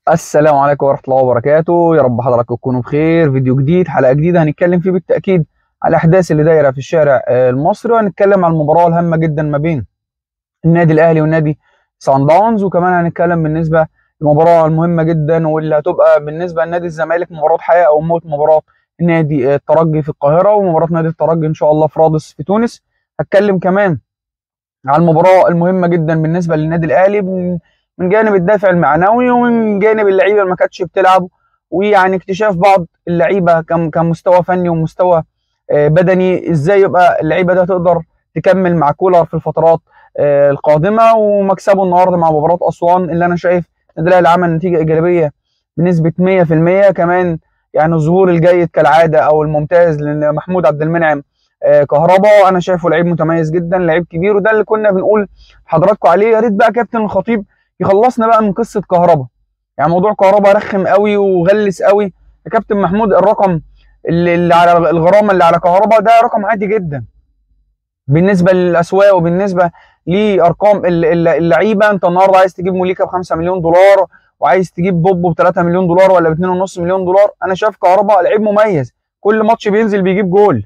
السلام عليكم ورحمة الله وبركاته يا رب حضراتكم تكونوا بخير فيديو جديد حلقة جديدة هنتكلم فيه بالتأكيد على الأحداث اللي دايرة في الشارع آه، المصري وهنتكلم عن المباراة الهامة جدا ما بين النادي الأهلي والنادي سان داونز وكمان هنتكلم بالنسبة للمباراة المهمة جدا واللي هتبقى بالنسبة لنادي الزمالك مباراة حياة أو موت مباراة نادي آه، الترجي في القاهرة ومباراة نادي الترجي إن شاء الله في رادس في تونس هتكلم كمان على المباراة المهمة جدا بالنسبة للنادي الأهلي من من جانب الدافع المعنوي ومن جانب اللعيبه اللي ما كانتش بتلعب ويعني اكتشاف بعض اللعيبه كم كمستوى فني ومستوى آه، بدني ازاي يبقى اللعيبه ده تقدر تكمل مع كولر في الفترات آه، القادمه ومكسبه النهارده مع مباراه اسوان اللي انا شايف النادي الاهلي عمل نتيجه ايجابيه بنسبه 100% كمان يعني الظهور الجيد كالعاده او الممتاز لمحمود عبد المنعم آه، كهربا انا شايفه لعيب متميز جدا لعيب كبير وده اللي كنا بنقول لحضراتكم عليه يا ريت بقى كابتن الخطيب يخلصنا بقى من قصه كهربا يعني موضوع كهربا رخم قوي وغلس قوي يا كابتن محمود الرقم اللي, اللي على الغرامه اللي على كهربا ده رقم عادي جدا بالنسبه للاسواق وبالنسبه لارقام اللعيبه انت النهارده عايز تجيب موليكا ب 5 مليون دولار وعايز تجيب بوبو ب 3 مليون دولار ولا ب 2.5 مليون دولار انا شايف كهربا لعيب مميز كل ماتش بينزل بيجيب جول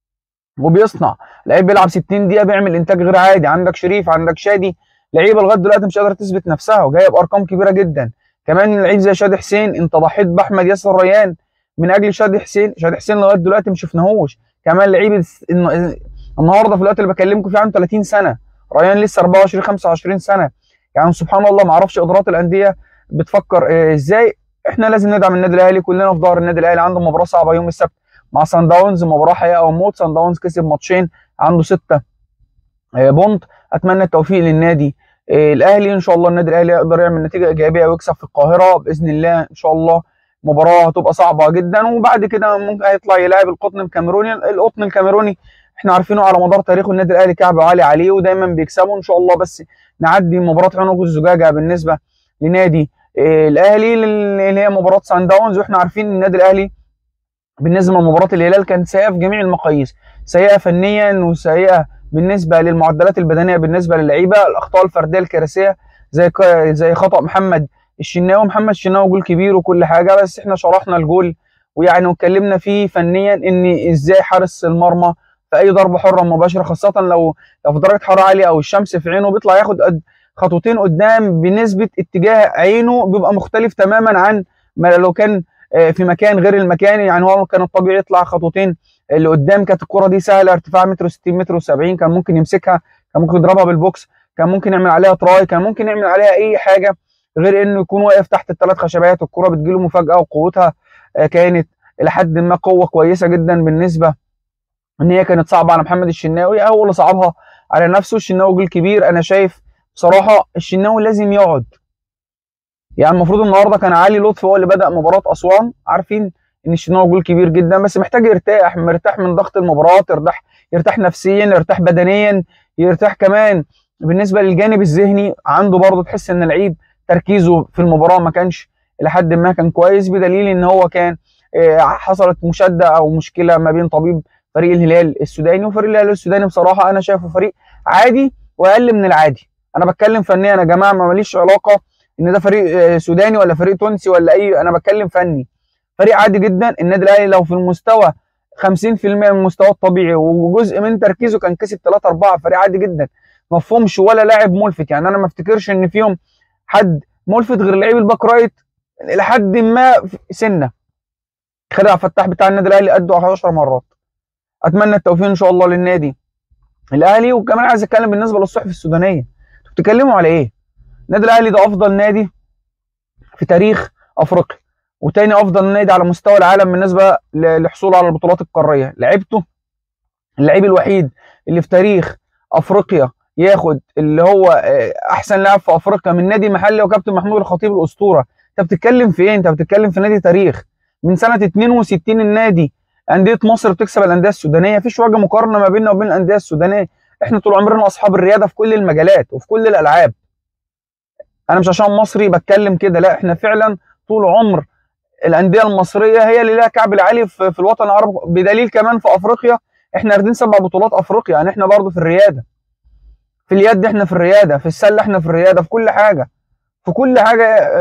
وبيصنع لعيب بيلعب 60 دقيقه بيعمل انتاج غير عادي عندك شريف عندك شادي لعيبه لغايه دلوقتي مش قادره تثبت نفسها وجايه بارقام كبيره جدا كمان لعيب زي شادي حسين انت ضحيت باحمد ياسر ريان من اجل شادي حسين شادي حسين لغايه دلوقتي ما شفناهوش كمان لعيب النهارده في الوقت اللي بكلمكم فيه عنده 30 سنه ريان لسه 24 25 سنه يعني سبحان الله ما اعرفش ادارات الانديه بتفكر إيه ازاي احنا لازم ندعم النادي الاهلي كلنا في ظهر النادي الاهلي عنده مباراه صعبه يوم السبت مع سان داونز مباراه حياه او موت سان داونز كسب ماتشين عنده سته آه، بونت اتمنى التوفيق للنادي آه، الاهلي ان شاء الله النادي الاهلي يقدر يعمل نتيجه ايجابيه ويكسب في القاهره باذن الله ان شاء الله مباراه هتبقى صعبه جدا وبعد كده ممكن هيطلع يلاعب القطن الكاميروني القطن الكاميروني احنا عارفينه على مدار تاريخه النادي الاهلي كعبه عالي عليه ودايما بيكسبه ان شاء الله بس نعدي مباراه عنق الزجاجه بالنسبه لنادي آه، الاهلي اللي هي مباراه سان داونز واحنا عارفين النادي الاهلي بالنسبه لمباراه الهلال كانت سيئه في جميع المقاييس سيئه فنيا وسيئه بالنسبه للمعدلات البدنيه بالنسبه للعيبه الاخطاء الفرديه الكارثيه زي زي خطا محمد الشناوي محمد الشناوي جول كبير وكل حاجه بس احنا شرحنا الجول ويعني واتكلمنا فيه فنيا ان ازاي حارس المرمى في اي ضربه حره مباشره خاصه لو لو في درجه حراره عاليه او الشمس في عينه بيطلع ياخد خطوتين قدام بنسبه اتجاه عينه بيبقى مختلف تماما عن ما لو كان آه، في مكان غير المكان يعني هو كان الطبيعي يطلع خطوتين اللي قدام كانت الكره دي سهله ارتفاع متر 60 متر و70 كان ممكن يمسكها كان ممكن يضربها بالبوكس كان ممكن يعمل عليها تراي كان ممكن يعمل عليها اي حاجه غير انه يكون واقف تحت الثلاث خشبات الكره بتجيله مفاجاه وقوتها آه، كانت الى حد ما قوه كويسه جدا بالنسبه ان هي كانت صعبه على محمد الشناوي او اللي صعبها على نفسه الشناوي جول كبير انا شايف بصراحه الشناوي لازم يقعد يعني المفروض النهارده كان علي لطفي هو اللي بدا مباراه اسوان عارفين ان الشناوي جول كبير جدا بس محتاج يرتاح مرتاح من ضغط المباراه يرتاح يرتاح نفسيا يرتاح بدنيا يرتاح كمان بالنسبه للجانب الذهني عنده برضه تحس ان اللعيب تركيزه في المباراه ما كانش الى حد ما كان كويس بدليل ان هو كان آه، حصلت مشاده او مشكله ما بين طبيب فريق الهلال السوداني وفريق الهلال السوداني بصراحه انا شايفه فريق عادي واقل من العادي انا بتكلم فنيا يا جماعه ما ماليش علاقه ان ده فريق آه، سوداني ولا فريق تونسي ولا اي انا بتكلم فني فريق عادي جدا النادي الاهلي لو في المستوى 50% من المستوى الطبيعي وجزء من تركيزه كان كسب 3 4 فريق عادي جدا ما فيهمش ولا لاعب ملفت يعني انا ما افتكرش ان فيهم حد ملفت غير لعيب الباك رايت الى حد ما سنه خالد عبد الفتاح بتاع النادي الاهلي قده 10 مرات اتمنى التوفيق ان شاء الله للنادي الاهلي وكمان عايز اتكلم بالنسبه للصحف السودانيه انتوا بتتكلموا على ايه النادي الاهلي ده افضل نادي في تاريخ افريقيا وتاني افضل نادي على مستوى العالم بالنسبه للحصول على البطولات القاريه لعبته اللعيب الوحيد اللي في تاريخ افريقيا ياخد اللي هو آه، احسن لاعب في افريقيا من نادي محلي وكابتن محمود الخطيب الاسطوره انت بتتكلم في ايه انت بتتكلم في نادي تاريخ من سنه 62 النادي انديه مصر بتكسب الانديه السودانيه مفيش وجه مقارنه ما بيننا وبين الانديه السودانيه احنا طول عمرنا اصحاب الرياده في كل المجالات وفي كل الالعاب انا مش عشان مصري بتكلم كده لا احنا فعلا طول عمر الانديه المصريه هي اللي لها كعب العالي في, في الوطن العربي بدليل كمان في افريقيا احنا واخدين سبع بطولات افريقيا يعني احنا برضه في الرياده في اليد احنا في الرياده في السله احنا في الرياده في كل حاجه في كل حاجه اه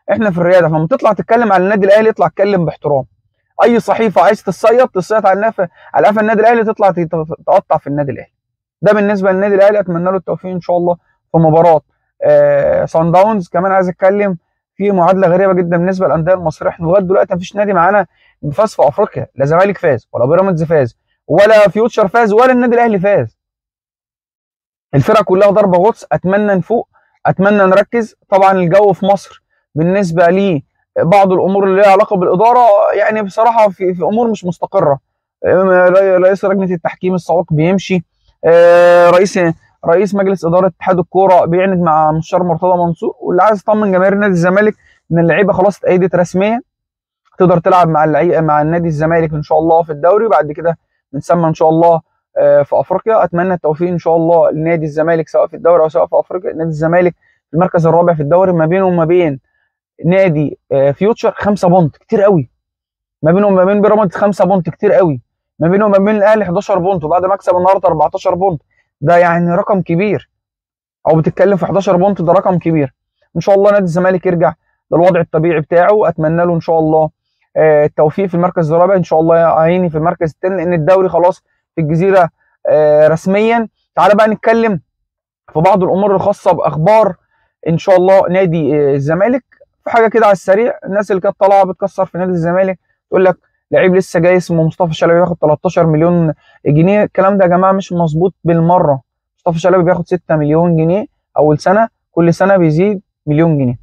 احنا في الرياده فلما تطلع تتكلم على النادي الاهلي اطلع اتكلم باحترام اي صحيفه عايز تصيط تصيط على النف... على قفا النادي الاهلي تطلع تقطع في النادي الاهلي ده بالنسبه للنادي الاهلي اتمنى له التوفيق ان شاء الله في مباراه آه سان داونز كمان عايز اتكلم في معادله غريبه جدا بالنسبه للانديه المصريه احنا لغايه دلوقتي مفيش نادي معانا فاز في افريقيا لا زمالك فاز ولا بيراميدز فاز ولا فيوتشر فاز ولا النادي الاهلي فاز الفرق كلها ضربه غطس اتمنى نفوق اتمنى نركز طبعا الجو في مصر بالنسبه لي بعض الامور اللي لها علاقه بالاداره يعني بصراحه في, في امور مش مستقره رئيس لجنه التحكيم السابق بيمشي رئيس رئيس مجلس اداره اتحاد الكوره بيعند مع مستشار مرتضى منصور واللي عايز يطمن جماهير نادي الزمالك ان اللعيبه خلاص اتأيدت رسميا تقدر تلعب مع اللعيبه مع النادي الزمالك ان شاء الله في الدوري وبعد كده بنسمى ان شاء الله في افريقيا اتمنى التوفيق ان شاء الله لنادي الزمالك سواء في الدوري او سواء في افريقيا نادي الزمالك في المركز الرابع في الدوري ما بينه وما بين نادي فيوتشر 5 بونت كتير قوي ما بينه وما بين بيراميدز 5 بونت كتير قوي ما بينه وما بين الاهلي 11 بونت وبعد مكسب النهارده 14 بونت ده يعني رقم كبير او بتتكلم في 11 بونت ده رقم كبير ان شاء الله نادي الزمالك يرجع للوضع الطبيعي بتاعه اتمنى له ان شاء الله التوفيق في المركز الرابع ان شاء الله يعيني في المركز الثاني لان الدوري خلاص في الجزيره رسميا تعالى بقى نتكلم في بعض الامور الخاصه باخبار ان شاء الله نادي الزمالك في حاجه كده على السريع الناس اللي كانت طالعه بتكسر في نادي الزمالك تقول لك لعيب لسه جاي اسمه مصطفى شلبي بياخد 13 مليون جنيه الكلام ده يا جماعه مش مظبوط بالمره مصطفى شلبي بياخد 6 مليون جنيه اول سنه كل سنه بيزيد مليون جنيه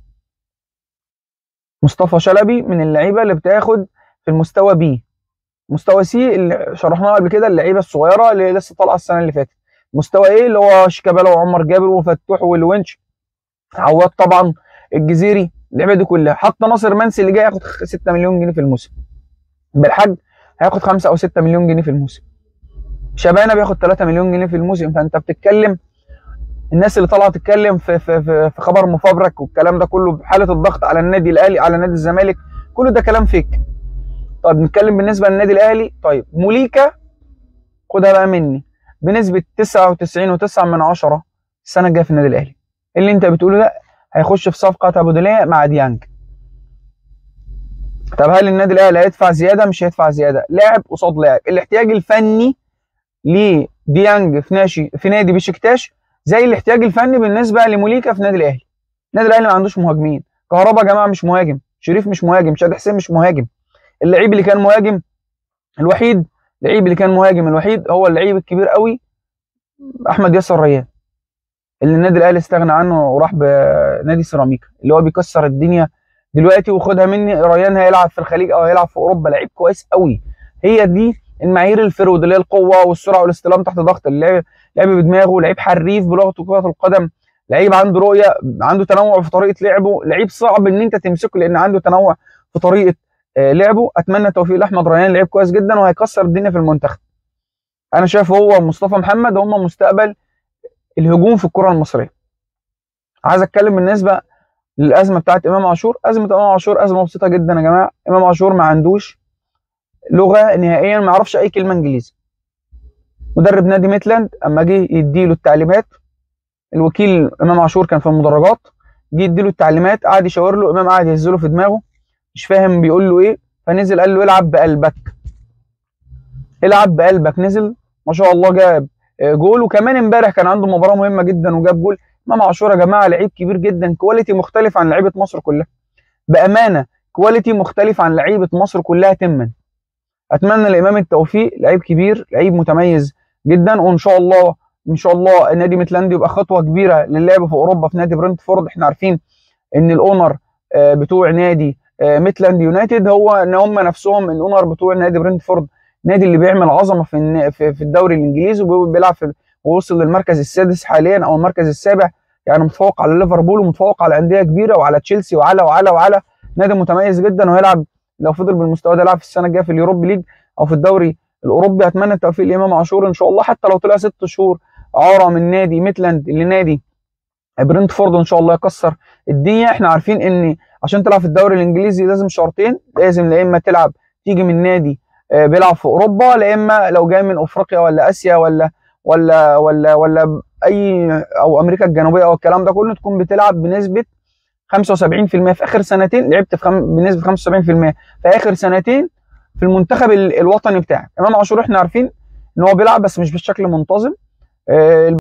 مصطفى شلبي من اللعيبه اللي بتاخد في المستوى بي مستوى سي اللي شرحناه قبل كده اللعيبه الصغيره اللي لسه طالعه السنه اللي فاتت مستوى ايه اللي هو شيكابالا وعمر جابر وفتوح والونش عواد طبعا الجزيري اللعيبه دي كلها حتى ناصر منسي اللي جاي ياخد 6 مليون جنيه في الموسم بالحج هياخد 5 او 6 مليون جنيه في الموسم شبانه بياخد 3 مليون جنيه في الموسم فانت بتتكلم الناس اللي طالعه تتكلم في في في, في خبر مفبرك والكلام ده كله بحاله الضغط على النادي الاهلي على نادي الزمالك كل ده كلام فيك طب نتكلم بالنسبه للنادي الاهلي طيب موليكا خدها بقى مني بنسبه 99.9 من عشرة السنه الجايه في النادي الاهلي اللي انت بتقوله ده هيخش في صفقه تبادليه مع ديانج طب هل النادي الاهلي هيدفع زياده مش هيدفع زياده لاعب قصاد لاعب الاحتياج الفني لديانج في ناشي في نادي بشكتاش زي الاحتياج الفني بالنسبه لموليكا في النادي الاهلي النادي الاهلي ما عندوش مهاجمين كهربا يا جماعه مش مهاجم شريف مش مهاجم شادي حسين مش مهاجم اللعيب اللي كان مهاجم الوحيد اللعيب اللي كان مهاجم الوحيد هو اللعيب الكبير قوي احمد ياسر ريان اللي النادي الاهلي استغنى عنه وراح بنادي سيراميكا اللي هو بيكسر الدنيا دلوقتي وخدها مني ريان هيلعب في الخليج او هيلعب في اوروبا لعيب كويس قوي هي دي المعايير الفرود اللي هي القوه والسرعه والاستلام تحت ضغط اللعب لعب بدماغه لعيب حريف بلغه كره القدم لعيب عنده رؤيه عنده تنوع في طريقه لعبه لعيب صعب ان انت تمسكه لان عنده تنوع في طريقه لعبه اتمنى التوفيق لاحمد ريان لعيب كويس جدا وهيكسر الدنيا في المنتخب انا شايف هو مصطفى محمد هم مستقبل الهجوم في الكره المصريه عايز اتكلم بالنسبه للازمه بتاعت امام عاشور ازمه امام عاشور ازمه بسيطه جدا يا جماعه امام عاشور ما عندوش لغه نهائيا ما يعرفش اي كلمه انجليزي مدرب نادي ميتلاند اما جه يديله التعليمات الوكيل امام عاشور كان في المدرجات جه يديله التعليمات قعد يشاور له امام قعد يهزله في دماغه مش فاهم بيقول له ايه فنزل قال له العب بقلبك العب بقلبك نزل ما شاء الله جاب جول وكمان امبارح كان عنده مباراه مهمه جدا وجاب جول امام عاشور يا جماعه لعيب كبير جدا كواليتي مختلف عن لعيبه مصر كلها بامانه كواليتي مختلف عن لعيبه مصر كلها تما اتمنى لامام التوفيق لعيب كبير لعيب متميز جدا وان شاء الله ان شاء الله نادي ميتلاند يبقى خطوه كبيره للعب في اوروبا في نادي برنتفورد احنا عارفين ان الاونر بتوع نادي ميتلاند يونايتد هو ان هم نفسهم الاونر بتوع نادي برنتفورد نادي اللي بيعمل عظمه في في الدوري الانجليزي وبيلعب في ووصل للمركز السادس حاليا او المركز السابع يعني متفوق على ليفربول ومتفوق على انديه كبيره وعلى تشيلسي وعلى وعلى وعلى نادي متميز جدا وهيلعب لو فضل بالمستوى ده يلعب في السنه الجايه في اليوروبي ليج او في الدوري الاوروبي اتمنى التوفيق لامام عاشور ان شاء الله حتى لو طلع ست شهور اعاره من نادي ميتلاند لنادي برنتفورد ان شاء الله يكسر الدنيا احنا عارفين ان عشان تلعب في الدوري الانجليزي لازم شرطين لازم لا اما تلعب تيجي من نادي بيلعب في اوروبا لا اما لو جاي من افريقيا ولا اسيا ولا ولا ولا ولا اي او امريكا الجنوبيه او الكلام ده كله تكون بتلعب بنسبه 75% في اخر سنتين لعبت في خم... بنسبه 75% في اخر سنتين في المنتخب ال- الوطني بتاعك امام عاشور احنا عارفين ان هو بيلعب بس مش بشكل منتظم آه،